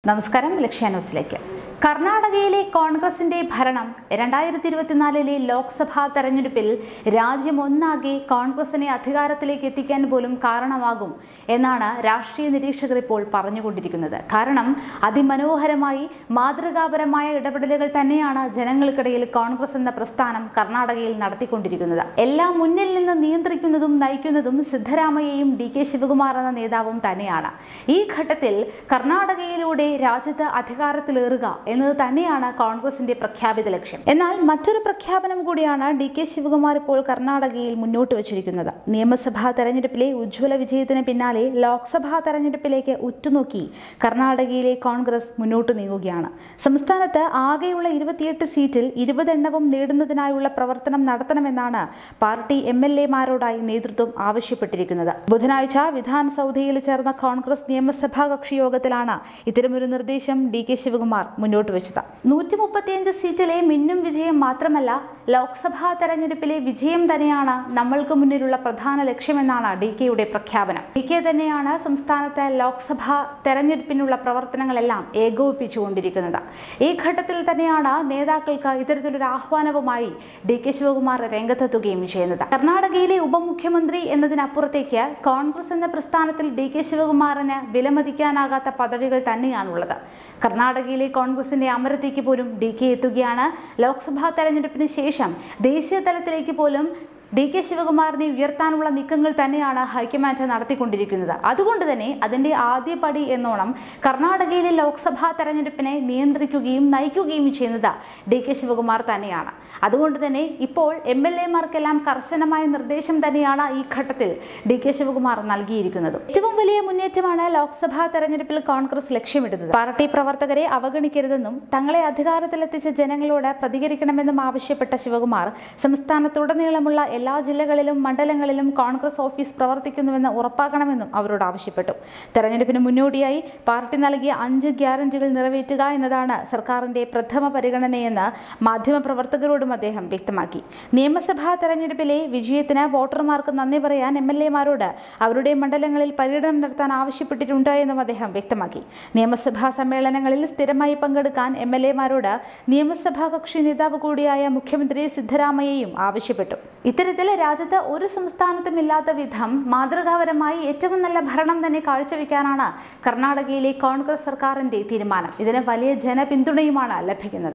നമസ്കാരം ലക്ഷ്യ ന്യൂസിലേക്ക് കർണാടകയിലെ കോൺഗ്രസിന്റെ ഭരണം രണ്ടായിരത്തി ഇരുപത്തിനാലിലെ ലോക്സഭാ തെരഞ്ഞെടുപ്പിൽ രാജ്യമൊന്നാകെ കോൺഗ്രസിനെ അധികാരത്തിലേക്ക് എത്തിക്കാൻ പോലും കാരണമാകും എന്നാണ് രാഷ്ട്രീയ നിരീക്ഷകർ ഇപ്പോൾ പറഞ്ഞുകൊണ്ടിരിക്കുന്നത് കാരണം അതിമനോഹരമായി മാതൃകാപരമായ ഇടപെടലുകൾ തന്നെയാണ് ജനങ്ങൾക്കിടയിൽ കോൺഗ്രസ് എന്ന പ്രസ്ഥാനം കർണാടകയിൽ നടത്തിക്കൊണ്ടിരിക്കുന്നത് എല്ലാം മുന്നിൽ നിന്ന് നിയന്ത്രിക്കുന്നതും നയിക്കുന്നതും സിദ്ധരാമയ്യയും ഡി കെ ശിവകുമാർ എന്ന നേതാവും തന്നെയാണ് ഈ ഘട്ടത്തിൽ കർണാടകയിലൂടെ രാജ്യത്ത് അധികാരത്തിലേറുക എന്നത് തന്നെയാണ് കോൺഗ്രസിന്റെ പ്രഖ്യാപിത ലക്ഷ്യം എന്നാൽ മറ്റൊരു പ്രഖ്യാപനം കൂടിയാണ് ഡി കെ ശിവകുമാർ ഇപ്പോൾ കർണാടകയിൽ മുന്നോട്ട് വച്ചിരിക്കുന്നത് നിയമസഭാ തെരഞ്ഞെടുപ്പിലെ ഉജ്ജ്വല വിജയത്തിന് പിന്നാലെ ലോക്സഭാ തെരഞ്ഞെടുപ്പിലേക്ക് ഉറ്റുനോക്കി കർണാടകയിലെ കോൺഗ്രസ് മുന്നോട്ട് നീങ്ങുകയാണ് സംസ്ഥാനത്ത് ആകെയുള്ള ഇരുപത്തിയെട്ട് സീറ്റിൽ ഇരുപതെണ്ണവും നേടുന്നതിനായുള്ള പ്രവർത്തനം നടത്തണമെന്നാണ് പാർട്ടി എം എൽ എമാരോടായി നേതൃത്വം ആവശ്യപ്പെട്ടിരിക്കുന്നത് ബുധനാഴ്ച വിധാൻസൗധയിൽ ചേർന്ന കോൺഗ്രസ് നിയമസഭാ കക്ഷി യോഗത്തിലാണ് ഇത്തരമൊരു നിർദ്ദേശം ഡി കെ ശിവകുമാർ മുന്നോട്ട് വെച്ചത് നൂറ്റി മുപ്പത്തിയഞ്ച് സീറ്റിലെ മിന്നും വിജയം മാത്രമല്ല ലോക്സഭാ തെരഞ്ഞെടുപ്പിലെ വിജയം തന്നെയാണ് നമ്മൾക്ക് മുന്നിലുള്ള പ്രധാന ലക്ഷ്യമെന്നാണ് ഡി കെയുടെ പ്രഖ്യാപനം ഡി കെ തന്നെയാണ് സംസ്ഥാനത്തെ ലോക്സഭാ തെരഞ്ഞെടുപ്പിനുള്ള പ്രവർത്തനങ്ങളെല്ലാം ഏകോപിപ്പിച്ചുകൊണ്ടിരിക്കുന്നത് ഈ ഘട്ടത്തിൽ തന്നെയാണ് നേതാക്കൾക്ക് ഇത്തരത്തിലൊരു ആഹ്വാനവുമായി ഡി കെ ശിവകുമാർ രംഗത്തെത്തുകയും ചെയ്യുന്നത് കർണാടകയിലെ ഉപമുഖ്യമന്ത്രി എന്നതിനപ്പുറത്തേക്ക് കോൺഗ്രസ് എന്ന പ്രസ്ഥാനത്തിൽ ഡി കെ ശിവകുമാറിന് വിലമതിക്കാനാകാത്ത പദവികൾ തന്നെയാണുള്ളത് കർണാടകയിലെ കോൺഗ്രസിന്റെ അമരത്തേക്ക് പോലും ഡി കെ എത്തുകയാണ് ലോക്സഭാ തെരഞ്ഞെടുപ്പിന് ശേഷം ദേശീയ തലത്തിലേക്ക് പോലും ഡി കെ ശിവകുമാറിനെ ഉയർത്താനുള്ള നീക്കങ്ങൾ തന്നെയാണ് ഹൈക്കമാൻഡ് നടത്തിക്കൊണ്ടിരിക്കുന്നത് അതുകൊണ്ട് തന്നെ അതിന്റെ ആദ്യ പടി എന്നോണം കർണാടകയിലെ ലോക്സഭാ തെരഞ്ഞെടുപ്പിനെ നിയന്ത്രിക്കുകയും നയിക്കുകയും ചെയ്യുന്നത് ഡി കെ ശിവകുമാർ തന്നെയാണ് അതുകൊണ്ട് തന്നെ ഇപ്പോൾ എം എൽ എമാർക്കെല്ലാം കർശനമായ നിർദ്ദേശം തന്നെയാണ് ഈ ഘട്ടത്തിൽ ഡി കെ ശിവകുമാർ നൽകിയിരിക്കുന്നത് ഏറ്റവും വലിയ മുന്നേറ്റമാണ് ലോക്സഭാ തെരഞ്ഞെടുപ്പിൽ കോൺഗ്രസ് ലക്ഷ്യമിടുന്നത് പാർട്ടി പ്രവർത്തകരെ അവഗണിക്കരുതെന്നും തങ്ങളെ അധികാരത്തിലെത്തിച്ച ജനങ്ങളോട് പ്രതികരിക്കണമെന്നും ആവശ്യപ്പെട്ട ശിവകുമാർ സംസ്ഥാനത്തുടനീളമുള്ള എല്ലാ ജില്ലകളിലും മണ്ഡലങ്ങളിലും കോൺഗ്രസ് ഓഫീസ് പ്രവർത്തിക്കുന്നുവെന്ന് ഉറപ്പാക്കണമെന്നും അവരോട് ആവശ്യപ്പെട്ടു തെരഞ്ഞെടുപ്പിന് മുന്നോടിയായി പാർട്ടി നൽകിയ അഞ്ച് ഗ്യാരണ്ടികൾ നിറവേറ്റുക എന്നതാണ് സർക്കാരിന്റെ പ്രഥമ പരിഗണനയെന്ന് മാധ്യമപ്രവർത്തകരോടും അദ്ദേഹം വ്യക്തമാക്കി നിയമസഭാ തെരഞ്ഞെടുപ്പിലെ വിജയത്തിന് വോട്ടർമാർക്ക് നന്ദി പറയാൻ എം എൽ എമാരോട് അവരുടെ മണ്ഡലങ്ങളിൽ പര്യടനം നടത്താൻ ആവശ്യപ്പെട്ടിട്ടുണ്ട് എന്നും അദ്ദേഹം വ്യക്തമാക്കി നിയമസഭാ സമ്മേളനങ്ങളിൽ സ്ഥിരമായി പങ്കെടുക്കാൻ എം എൽ എമാരോട് നിയമസഭാ കക്ഷി നേതാവ് കൂടിയായ മുഖ്യമന്ത്രി സിദ്ധരാമയ്യയും ആവശ്യപ്പെട്ടു ഇത്തരത്തിൽ രാജ്യത്ത് ഒരു സംസ്ഥാനത്തും ഇല്ലാത്ത വിധം മാതൃകാപരമായി ഏറ്റവും നല്ല ഭരണം തന്നെ കാഴ്ചവെക്കാനാണ് കർണാടകയിലെ കോൺഗ്രസ് സർക്കാരിന്റെ തീരുമാനം ഇതിന് വലിയ ജനപിന്തുണയുമാണ് ലഭിക്കുന്നത്